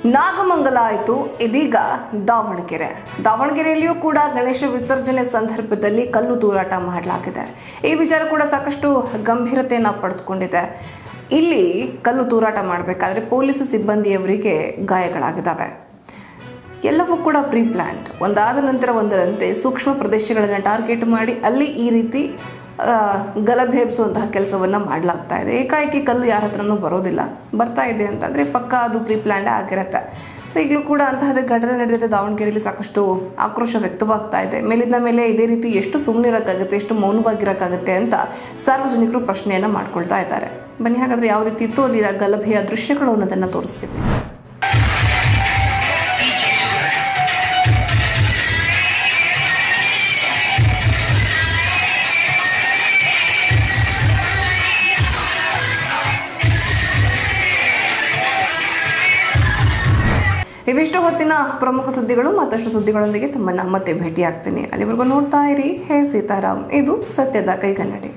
ನಾಗಮಂಗಲ ಆಯಿತು ಇದೀಗ ದಾವಣಗೆರೆ ದಾವಣಗೆರೆಯಲ್ಲಿಯೂ ಕೂಡ ಗಣೇಶ ವಿಸರ್ಜನೆ ಸಂದರ್ಭದಲ್ಲಿ ಕಲ್ಲು ತೂರಾಟ ಮಾಡಲಾಗಿದೆ ಈ ವಿಚಾರ ಕೂಡ ಸಾಕಷ್ಟು ಗಂಭೀರತೆಯನ್ನು ಪಡೆದುಕೊಂಡಿದೆ ಇಲ್ಲಿ ಕಲ್ಲು ತೂರಾಟ ಮಾಡಬೇಕಾದ್ರೆ ಪೊಲೀಸ್ ಸಿಬ್ಬಂದಿಯವರಿಗೆ ಗಾಯಗಳಾಗಿದ್ದಾವೆ ಎಲ್ಲವೂ ಕೂಡ ಪ್ರೀ ಪ್ಲ್ಯಾನ್ಡ್ ಒಂದಾದ ನಂತರ ಒಂದರಂತೆ ಸೂಕ್ಷ್ಮ ಪ್ರದೇಶಗಳನ್ನು ಟಾರ್ಗೆಟ್ ಮಾಡಿ ಅಲ್ಲಿ ಈ ರೀತಿ ಆ, ಗಲಭೆ ಎಬ್ಸುವಂತಹ ಕೆಲಸವನ್ನು ಮಾಡಲಾಗ್ತಾ ಇದೆ ಏಕಾಏಕಿ ಕಲ್ಲು ಯಾರ ಹತ್ರನೂ ಬರೋದಿಲ್ಲ ಬರ್ತಾ ಇದೆ ಅಂತಂದರೆ ಪಕ್ಕ ಅದು ಪ್ರೀ ಪ್ಲ್ಯಾಂಡೇ ಆಗಿರುತ್ತೆ ಸೊ ಈಗಲೂ ಕೂಡ ಅಂತಹದೇ ಘಟನೆ ನಡೆದಿದೆ ದಾವಣಗೆರೆಯಲ್ಲಿ ಸಾಕಷ್ಟು ಆಕ್ರೋಶ ವ್ಯಕ್ತವಾಗ್ತಾ ಇದೆ ಮೇಲಿಂದ ಮೇಲೆ ಇದೇ ರೀತಿ ಎಷ್ಟು ಸುಮ್ಮನಿರೋಕ್ಕಾಗುತ್ತೆ ಎಷ್ಟು ಮೌನವಾಗಿರೋಕ್ಕಾಗುತ್ತೆ ಅಂತ ಸಾರ್ವಜನಿಕರು ಪ್ರಶ್ನೆಯನ್ನು ಮಾಡ್ಕೊಳ್ತಾ ಇದ್ದಾರೆ ಬನ್ನಿ ಹಾಗಾದ್ರೆ ಯಾವ ರೀತಿ ಇತ್ತು ಅಲ್ಲಿನ ಗಲಭೆಯ ದೃಶ್ಯಗಳು ಅನ್ನೋದನ್ನು ತೋರಿಸ್ತೀವಿ ಇವಿಷ್ಟು ಹೊತ್ತಿನ ಪ್ರಮುಖ ಸುದ್ದಿಗಳು ಮತ್ತಷ್ಟು ಸುದ್ದಿಗಳೊಂದಿಗೆ ತಮ್ಮನ್ನ ಮತ್ತೆ ಭೇಟಿಯಾಗ್ತೀನಿ ಅಲ್ಲಿವರೆಗೂ ನೋಡ್ತಾ ಇರಿ ಹೇ ಸೀತಾರಾಮ್ ಇದು ಸತ್ಯದ ಕೈಗನ್ನಡಿ